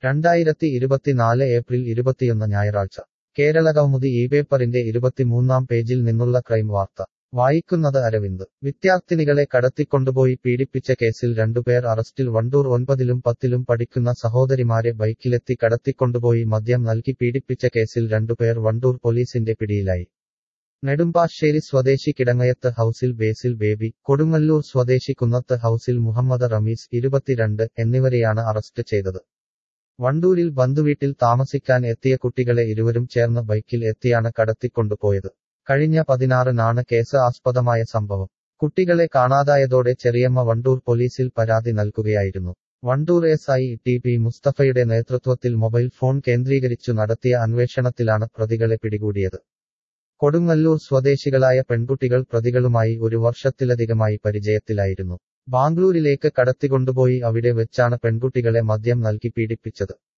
രണ്ടായിരത്തി ഇരുപത്തിനാല് ഏപ്രിൽ ഇരുപത്തിയൊന്ന് ഞായറാഴ്ച കേരള കൗമുദി ഈ പേപ്പറിന്റെ ഇരുപത്തിമൂന്നാം പേജിൽ നിന്നുള്ള ക്രൈം വാർത്ത വായിക്കുന്നത് അരവിന്ദ് വിദ്യാർത്ഥിനികളെ കടത്തിക്കൊണ്ടുപോയി പീഡിപ്പിച്ച കേസിൽ രണ്ടുപേർ അറസ്റ്റിൽ വണ്ടൂർ ഒൻപതിലും പത്തിലും പഠിക്കുന്ന സഹോദരിമാരെ ബൈക്കിലെത്തി കടത്തിക്കൊണ്ടുപോയി മദ്യം നൽകി പീഡിപ്പിച്ച കേസിൽ രണ്ടുപേർ വണ്ടൂർ പോലീസിന്റെ പിടിയിലായി നെടുമ്പാശ്ശേരി സ്വദേശി കിടങ്ങയത്ത് ഹൌസിൽ ബേസിൽ ബേബി കൊടുങ്ങല്ലൂർ സ്വദേശി കുന്നത്ത് ഹൌസിൽ മുഹമ്മദ് റമീസ് ഇരുപത്തിരണ്ട് എന്നിവരെയാണ് അറസ്റ്റ് ചെയ്തത് വണ്ടൂരിൽ ബന്ധുവീട്ടിൽ താമസിക്കാൻ എത്തിയ കുട്ടികളെ ഇരുവരും ചേർന്ന് ബൈക്കിൽ എത്തിയാണ് കടത്തിക്കൊണ്ടുപോയത് കഴിഞ്ഞ പതിനാറിനാണ് കേസ് ആസ്പദമായ സംഭവം കുട്ടികളെ കാണാതായതോടെ ചെറിയമ്മ വണ്ടൂർ പോലീസിൽ പരാതി നൽകുകയായിരുന്നു Wandoor S I T P മുസ്തഫയുടെ നേതൃത്വത്തിൽ മൊബൈൽ ഫോൺ കേന്ദ്രീകരിച്ചു നടത്തിയ അന്വേഷണത്തിലാണ് പ്രതികളെ പിടികൂടിയത് കൊടുങ്ങല്ലൂർ സ്വദേശികളായ പെൺകുട്ടികൾ പ്രതികളുമായി ഒരു വർഷത്തിലധികമായി പരിചയത്തിലായിരുന്നു ബാംഗ്ലൂരിലേക്ക് കടത്തിക്കൊണ്ടുപോയി അവിടെ വെച്ചാണ് പെൺകുട്ടികളെ മദ്യം നൽകി പീഡിപ്പിച്ചത്